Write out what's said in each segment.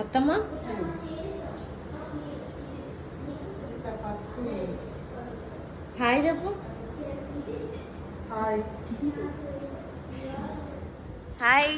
అత్తమ్మ ఇంకా పసుపు హాయ్ చెప్పు హాయ్ హాయ్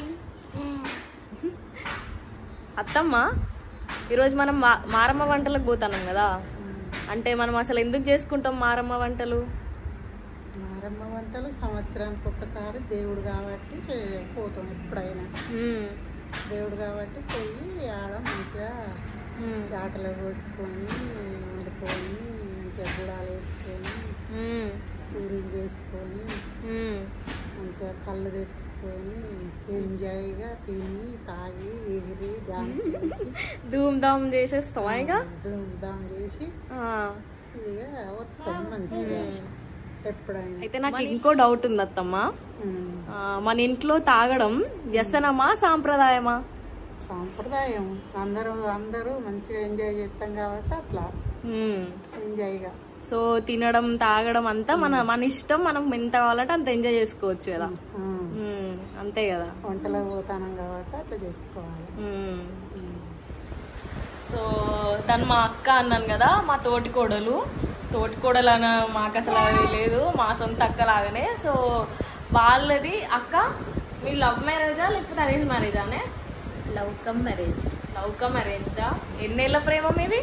అత్తమ్మ ఈరోజు మనం మా- మారమ్మ వంటలకు పోతున్నాం కదా అంటే మనం అసలు ఎందుకు చేసుకుంటాం మారమ్మ వంటలు మారమ్మ వంటలు సంవత్సరానికి ఒక్కసారి దేవుడు కాబట్టి చే- పోతాం ఎప్పుడైనా మ్మ్. దేవుడు కాబట్టి పోయి ఆడ మంచిగా మ్మ్. ఆటలు పోసుకొని వండుకొని మంచిగా గుడాలు వేసుకొని మ్మ్. పూరీలు చేసుకొని మ్మ్. మంచిగా కళ్ళు తెచ్చుకొని ఎంజాయ్గా తిని తాగి ఎగిరి డాన్స్ చేసి ధూమ్ ధామ్ చేసేస్తావా ఇక ధూమ్ ధామ్ చేసి ఆ. ఇక వస్తాం మంచిగా మ్మ్. ఎప్పుడైనా అయితే నాకు ఇంకో డౌట్ ఉంది అత్తమ్మ మ్మ్. ఆ, మన ఇంట్లో తాగడం వ్యసనమా సాంప్రదాయమా సాంప్రదాయం అందరూ అందరూ మంచిగా ఎంజాయ్ చేస్తాం కాబట్టి అట్లా మ్మ్. ఎంజాయ్గా సో తినడం తాగడం అంతా మన మన ఇష్టం మనం ఎంత కావాలంటే అంత ఎంజాయ్ చేసుకోవచ్చు కదా ఆ, మ్మ్. అంతే కదా వంటలకు పోతానం కాబట్టి అట్లా చేసుకోవాలి మ్మ్. మ్మ్. సో తను మా అక్క అన్నాను కదా మా తోటి కోడలు తోటి కోడలు అన్న మాకు అసలు అది లేదు మా సొంత అక్క లాగానే సో వాళ్ళది అక్క మీ లవ్ మ్యారేజా లేకపోతే అరేంజ్ మ్యారేజానే love come marriage love come అరేంజా ఎన్నేళ్ళ ప్రేమ మీది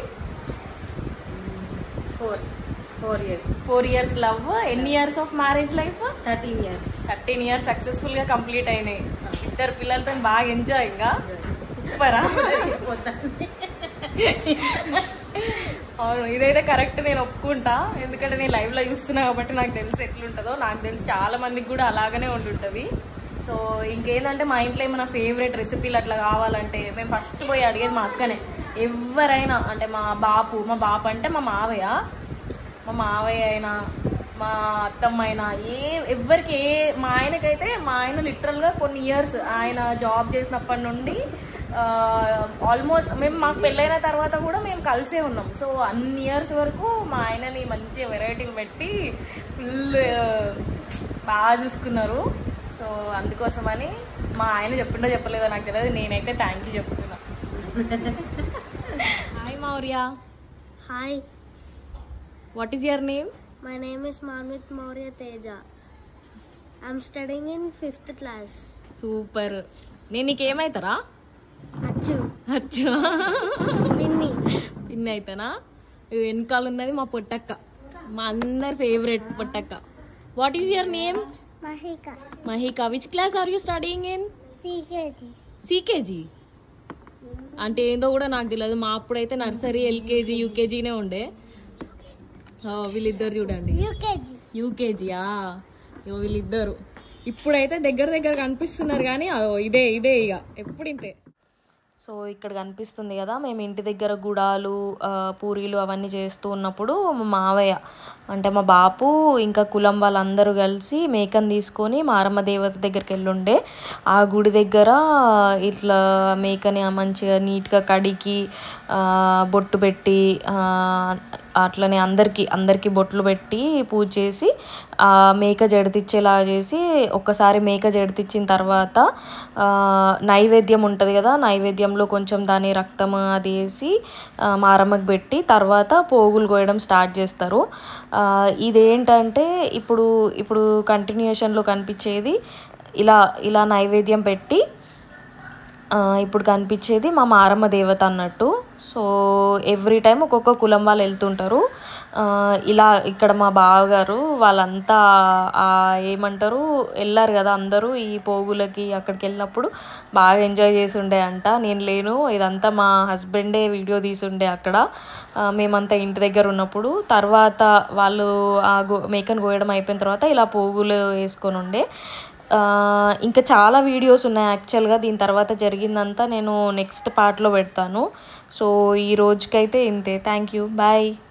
four four years four years love ఎన్ని years of marriage life thirteen years thirteen years successful గా కంప్లీట్ అయినాయి ఇద్దరు పిల్లలతో బాగా ఎంజాయ్ ఇంకా సూపరా అవును ఇదైతే కరెక్ట్ నేను ఒప్పుకుంటా ఎందుకంటే నేను లైవ్ లో చూస్తున్నా కాబట్టి నాకు తెలిసి ఎట్లుంటుందో నాకు తెలిసి చాలా మందికి కూడా అలాగనే ఉంటుంటది సో ఇంకేంటంటే మా ఇంట్లో ఏమైనా ఫేవరెట్ రెసిపీలు అట్లా కావాలంటే మేము ఫస్ట్ పోయి అడిగేది మా అక్కనే ఎవరైనా అంటే మా బాపు మా బాపు అంటే మా మావయ్య మా మావయ్య అయినా మా అత్తమ్మ అయినా ఏ ఎవరికి ఏ మా ఆయనకైతే మా ఆయన లిటరల్ గా కొన్ని ఇయర్స్ ఆయన జాబ్ చేసినప్పటి నుండి ఆల్మోస్ట్ మేము మాకు పెళ్ళైన తర్వాత కూడా మేము కలిసే ఉన్నాం సో అన్ని ఇయర్స్ వరకు మా ఆయనని మంచి వెరైటీలు పెట్టి ఫుల్ బాగా చూసుకున్నారు సో అందుకోసమని మా ఆయన చెప్పిండో చెప్పలేదో నాకు తెలియదు నేనైతే థ్యాంక్ యూ చెప్తున్నా hi Maurya Hi, what is your name my name is Manvit Maurya Teja. I'm studying in fifth class. Super నేను నీకేమైతారా Achu, అచ్చా Minnie. పిన్ అయితేనా ఇవి వెనకాల ఉన్నది మా పొట్టక్క మా అందరి ఫేవరెట్ పొట్టక్క what is your name Mahika, Mahika which class are you studying in CKG. CKG అంటే ఏందో కూడా నాకు తెలియదు మా అప్పుడైతే నర్సరీ ఎల్కేజీ యూకేజీనే ఉండే ఆ, వీళ్ళిద్దరు చూడండి UKG. యూకేజీయా ఇగో వీళ్ళిద్దరు ఇప్పుడైతే దగ్గర దగ్గర కనిపిస్తున్నారు కానీ అదో ఇదే ఇదే ఇక ఎప్పుడు ఇంతే సో ఇక్కడ కనిపిస్తుంది కదా మేము ఇంటి దగ్గర గుడాలు ఆ, పూరీలు అవన్నీ చేస్తూ ఉన్నప్పుడు మా మావయ్య అంటే మా బాపు ఇంకా కులం వాళ్ళందరూ కలిసి మేకను తీసుకొని మారమ్మ దేవత దగ్గరికి వెళ్ళుండే ఆ గుడి దగ్గర ఇట్లా మేకని మంచిగా నీట్గా కడిగి ఆ, బొట్టు పెట్టి ఆ, అట్లనే అందరికీ అందరికీ బొట్లు పెట్టి పూజ చేసి ఆ మేక జడితిచ్చేలా చేసి ఒక్కసారి మేక జడితిచ్చిన తర్వాత ఆ, నైవేద్యం ఉంటుంది కదా నైవేద్యంలో కొంచెం దాని రక్తం అది వేసి ఆ, మారమ్మకి పెట్టి తర్వాత పోగులు కోయడం స్టార్ట్ చేస్తారు ఆ, ఇదేంటంటే ఇప్పుడు ఇప్పుడు కంటిన్యూషన్లో కనిపించేది ఇలా ఇలా నైవేద్యం పెట్టి ఆ, ఇప్పుడు కనిపించేది మా మారమ్మ దేవత అన్నట్టు సో ఎవ్రీ టైం ఒక్కొక్క కులం వాళ్ళు వెళ్తుంటారు ఆ, ఇలా ఇక్కడ మా బావగారు వాళ్ళంతా ఆ, ఏమంటారు వెళ్ళారు కదా అందరూ ఈ పోగులకి అక్కడికి వెళ్ళినప్పుడు బాగా ఎంజాయ్ చేసి ఉండే అంట నేను లేను ఇదంతా మా హస్బెండే వీడియో తీసుండే అక్కడ ఆ, మేమంతా ఇంటి దగ్గర ఉన్నప్పుడు తర్వాత వాళ్ళు ఆ గో మేకను కోయడం అయిపోయిన తర్వాత ఇలా పోగులు వేసుకొని ఉండే ఆ, ఇంకా చాలా వీడియోస్ ఉన్నాయి యాక్చువల్గా దీని తర్వాత జరిగిందంతా నేను నెక్స్ట్ పార్ట్లో పెడతాను సో ఈ రోజుకైతే ఇంతే థ్యాంక్ యూ బాయ్